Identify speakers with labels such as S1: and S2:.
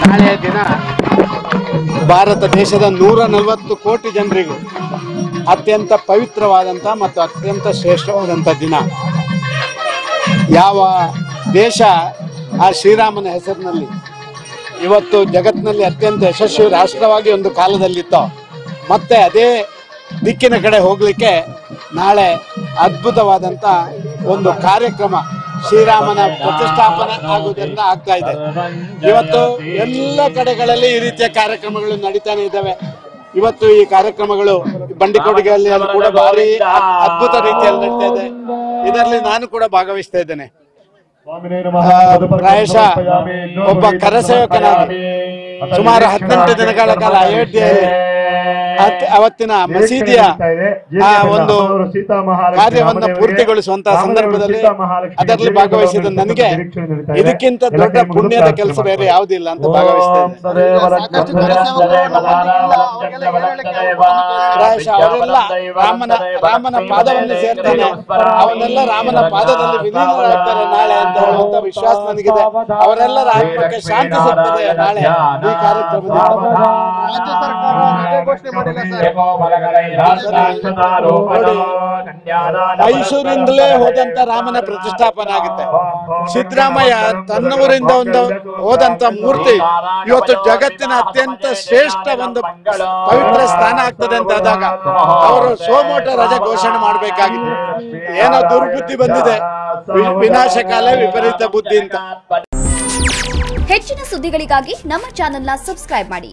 S1: ನಾಳೆಯ ದಿನ ಭಾರತ ದೇಶದ ನೂರ ನಲವತ್ತು ಕೋಟಿ ಜನರಿಗೂ ಅತ್ಯಂತ ಪವಿತ್ರವಾದಂಥ ಮತ್ತು ಅತ್ಯಂತ ಶ್ರೇಷ್ಠವಾದಂಥ ದಿನ ಯಾವ ದೇಶ ಆ ಶ್ರೀರಾಮನ ಹೆಸರಿನಲ್ಲಿ ಇವತ್ತು ಜಗತ್ತಿನಲ್ಲಿ ಅತ್ಯಂತ ಯಶಸ್ವಿ ರಾಷ್ಟ್ರವಾಗಿ ಒಂದು ಕಾಲದಲ್ಲಿತ್ತೋ ಮತ್ತೆ ಅದೇ ದಿಕ್ಕಿನ ಕಡೆ ಹೋಗಲಿಕ್ಕೆ ನಾಳೆ ಅದ್ಭುತವಾದಂಥ ಒಂದು ಕಾರ್ಯಕ್ರಮ ಶ್ರೀರಾಮನ ಪ್ರತಿಷ್ಠಾಪನೆ ಆಗುವುದರಿಂದ ಆಗ್ತಾ ಇದೆ ಇವತ್ತು ಎಲ್ಲ ಕಡೆಗಳಲ್ಲಿ ಈ ರೀತಿಯ ಕಾರ್ಯಕ್ರಮಗಳು ನಡೀತಾನೆ ಇದ್ದಾವೆ ಇವತ್ತು ಈ ಕಾರ್ಯಕ್ರಮಗಳು ಬಂಡಿಕೋಟಿಗೆಯಲ್ಲಿ ಕೂಡ ಭಾರಿ ಅದ್ಭುತ ರೀತಿಯಲ್ಲಿ ನಡೀತಾ ಇದೆ ಇದರಲ್ಲಿ ನಾನು ಕೂಡ ಭಾಗವಹಿಸ್ತಾ ಇದ್ದೇನೆ ಆ, ಪ್ರಾಯಶಃ ಒಬ್ಬ ಕರಸೇವಕನಾಗಿ ಸುಮಾರು ಹದಿನೆಂಟು ದಿನಗಳ ಕಾಲ ಅಯೋಧ್ಯೆಯಲ್ಲಿ ಅತ್- ಅವತ್ತಿನ ಮಸೀದಿಯ ಆ ಒಂದು ಕಾರ್ಯವನ್ನ ಪೂರ್ತಿಗೊಳಿಸುವಂತಹ ಸಂದರ್ಭದಲ್ಲಿ ಅದರಲ್ಲಿ ಭಾಗವಹಿಸಿದ ನನಗೆ ಇದಕ್ಕಿಂತ ದೊಡ್ಡ ಪುಣ್ಯದ ಕೆಲಸ ಬೇರೆ ಯಾವುದಿಲ್ಲ ಅಂತ ಭಾಗವಹಿಸ್ತಾ ಇದ್ದೇನೆ ಪ್ರಾಯಶಃ ಅವರೆಲ್ಲ ರಾಮನ ರಾಮನ ಪಾದವನ್ನು ಸೇರ್ತಾನೆ ಅವನ್ನೆಲ್ಲ ರಾಮನ ಪಾದದಲ್ಲಿ ವಿಲೀನರಾಗ್ತಾರೆ ನಾಳೆ ಅಂತ ಹೇಳುವಂತ ವಿಶ್ವಾಸ ನನಗಿದೆ ಅವರೆಲ್ಲರ ಆತ್ಮಕ್ಕೆ ಶಾಂತಿ ಸಿಗ್ತದೆ ನಾಳೆ ಈ ಕಾರ್ಯಕ್ರಮದಿಂದ
S2: ರಾಜ್ಯ ಸರ್ಕಾರ ರಜೆ ಘೋಷಣೆ ಮಾಡಿಲ್ಲ
S1: ಮೈಸೂರಿಂದಲೇ ಹೋದಂತ ರಾಮನ ಪ್ರತಿಷ್ಠಾಪನೆ ಆಗುತ್ತೆ ಸಿದ್ದರಾಮಯ್ಯ ತನ್ನ ಊರಿಂದ ಒಂದು ಹೋದಂತ ಮೂರ್ತಿ ಇವತ್ತು ಜಗತ್ತಿನ ಅತ್ಯಂತ ಶ್ರೇಷ್ಠ ಒಂದು ಪವಿತ್ರ ಸ್ಥಾನ ಆಗ್ತದೆ ಅಂತ ಆದಾಗ ಅವರು ಸೋಮೋಟ ರಜೆ ಘೋಷಣೆ ಮಾಡಬೇಕಾಗಿತ್ತು ಏನೋ ದುರ್ಬುದ್ಧಿ ಬಂದಿದೆ ವಿ- ವಿನಾಶ ಕಾಲ ವಿಪರೀತ ಬುದ್ಧಿ ಅಂತ
S3: ಹೆಚ್ಚಿನ ಸುದ್ದಿಗಳಿಗಾಗಿ ನಮ್ಮ ಚಾನೆಲ್ನ ಸಬ್ಸ್ಕ್ರೈಬ್ ಮಾಡಿ